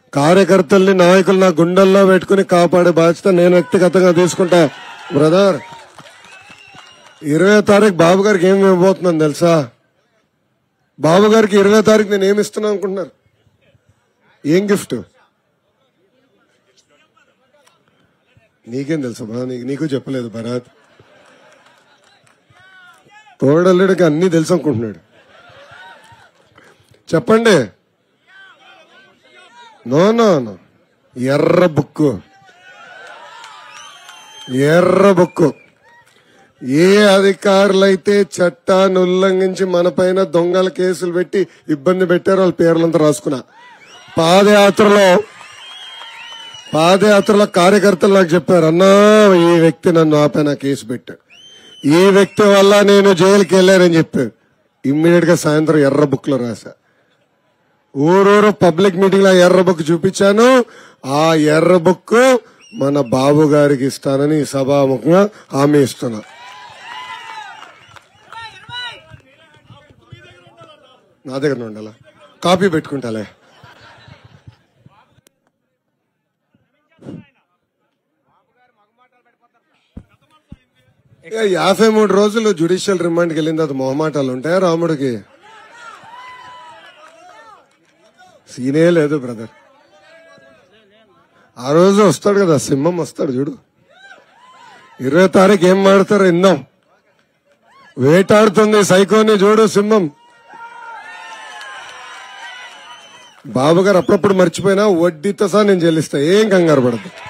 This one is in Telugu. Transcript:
కార్యకర్తల్ని నాయకులు నా గుండెల్లో పెట్టుకుని కాపాడే బాధ్యత నేను వ్యక్తిగతంగా తీసుకుంటా బ్రదర్ ఇరవై తారీఖు బాబు గారికి ఏమి ఇవ్వబోతున్నాను తెలుసా బాబు గారికి ఇరవై తారీఖు నేను ఏమి ఇస్తున్నాను అనుకుంటున్నారు ఏం గిఫ్ట్ నీకేం తెలుసు బా నీకు నీకు చెప్పలేదు భరత్ తోడల్లుడికి అన్ని తెలుసు అనుకుంటున్నాడు చెప్పండి నో నో నో ఎర్ర బుక్కు ఎర్ర బుక్కు ఏ అధికారులైతే చట్టాన్ని ఉల్లంఘించి మన పైన దొంగల కేసులు పెట్టి ఇబ్బంది పెట్టారో వాళ్ళ పేర్లంతా రాసుకున్నా పాదయాత్రలో పాదయాత్రలో కార్యకర్తలు నాకు చెప్పారు అన్నా ఈ వ్యక్తి నన్ను ఆపైన కేసు పెట్టాడు ఈ వ్యక్తి వల్ల నేను జైలుకి వెళ్ళానని చెప్పారు ఇమ్మీడియట్ గా సాయంత్రం ఎర్ర బుక్ లో రాశా ఊరూరు పబ్లిక్ మీటింగ్ లో ఎర్ర బుక్ చూపించాను ఆ ఎర్ర బుక్ మన బాబు గారికి ఇస్తానని సభాముఖంగా హామీ ఇస్తున్నా నా దగ్గర ఉండాలా కాపీ పెట్టుకుంటాలే ఇక యాభై మూడు రోజులు జ్యుడిషియల్ రిమాండ్కి వెళ్ళిన తర్వాత మొహమాటాలు ఉంటాయా రాముడికి సీనే లేదు బ్రదర్ ఆ రోజు వస్తాడు కదా సింహం వస్తాడు చూడు ఇరవై తారీఖు ఏం మాడతారో ఇందాం వేటాడుతుంది సైకోని చూడు సింహం బాబు గారు అప్పుడప్పుడు మర్చిపోయినా వడ్డీతో సహా నేను చెల్లిస్తా ఏం కంగారు పడదు